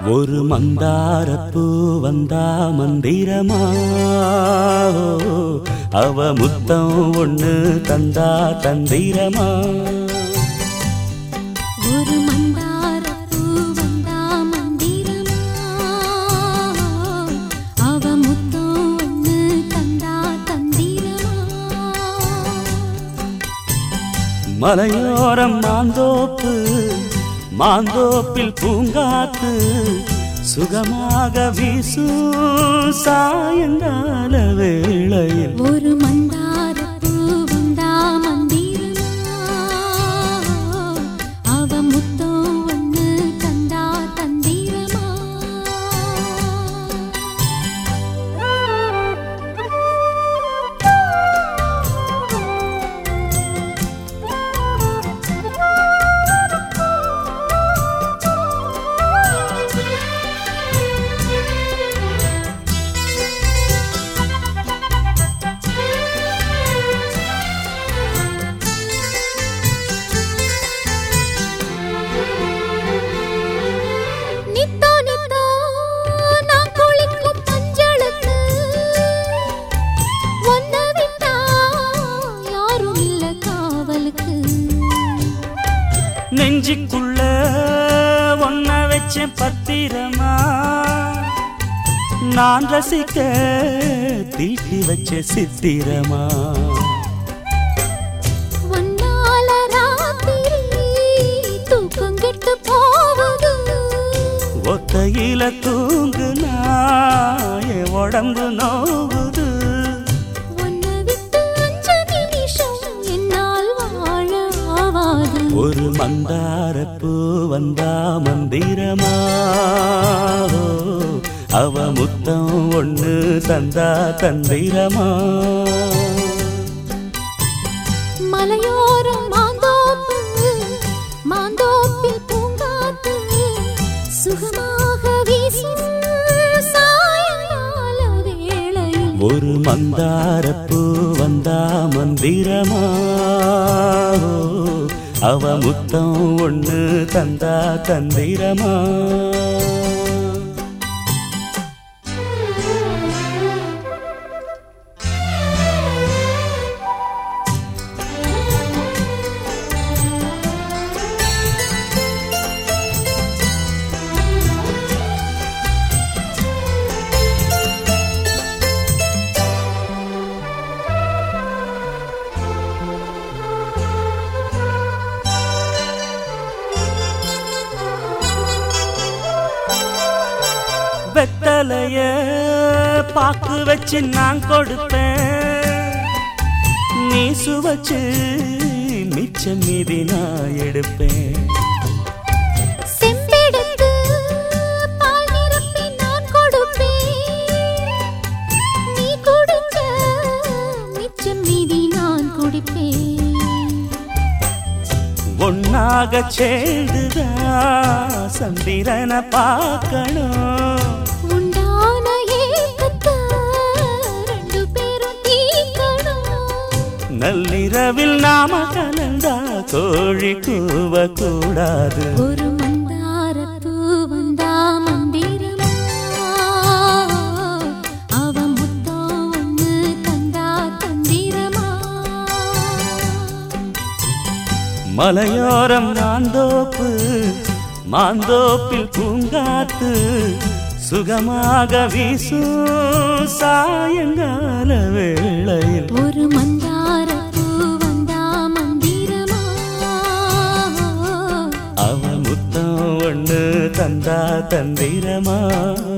ஒரு மந்தாரப்பூ வந்தா மந்திரமா அவ முத்தம் ஒண்ணு தந்தா தந்திரமா ஒரு மந்தாரப்பூ வந்தா மந்திரமா அவ முத்தம் ஒண்ணு தந்தா தந்திரமா மலையோரம் மாந்தோப்பு மாந்தோப்பில் பூங்காத்து சுகமாக வீசும் சாயங்கால வேளையில் ஒரு மந்தாரப்பூ வந்தா மந்திரமா அவ முத்தம் ஒண்ணு தந்தா தந்திரமா நித்தோ நித்தோ நான் குளிக்கும் மஞ்சளுக்கு ஒன்ன விட்டா யாரும் இல்ல காவலுக்கு நெஞ்சுக்குள்ள ஒன்ன வச்ச பத்திரமா நான் ரசிக்க தீட்டி வச்ச சித்திரமா ஒன்னால ராத்திரி தூக்கம் கெட்டு போகுது ஒத்தையில தூங்குனா என் உடம்பு நோவுது உன்னை விட்டு அஞ்சு நிமிஷம் என்னால் வாழ ஆவாது ஒரு மந்தாரப்பூ வந்தா மந்திரமா அவ முத்தம் ஒண்ணு தந்தா தந்திரமா மலையோரம் மாந்தோப்பு மாந்தோப்பில் பூங்காத்து சுகமாக வீசும் சாயங்கால வேளையில் ஒரு மந்தாரப்பூ வந்தா மந்திரமா அவ முத்தம் ஒண்ணு தந்தா தந்திரமா வெத்தலைய பாக்கு வச்சு நான் கொடுப்பேன் நீ சுவச்சு மிச்சம் மீதி நான் எடுப்பேன் செம்பெடுத்து பால் நிரப்பி நான் கொடுப்பேன் நீ குடிச்ச மிச்சம் மீதி நான் குடிப்பேன் ஒன்னாக சேர்ந்துதான் சந்திரனை பார்க்கணும் உண்டான ஏக்கத்தை ரெண்டு பேரும் தீர்க்கணும் நள்ளிரவில் நாம கலந்தா கோழி கூவ கூடாது ஒரு மந்தாரப்பூ வந்தா மந்திரமா அவ முத்தம் ஒண்ணு தந்தா தந்திரமா மலையோரம் மாந்தோப்பு மாந்தோப்பில் பூங்காத்து சுகமாக வீசும் சாயங்கால வேளையில் ஒரு மந்தாரப்பூ வந்தா மந்திரமா அவ முத்தம் ஒண்ணு தந்தா தந்திரமா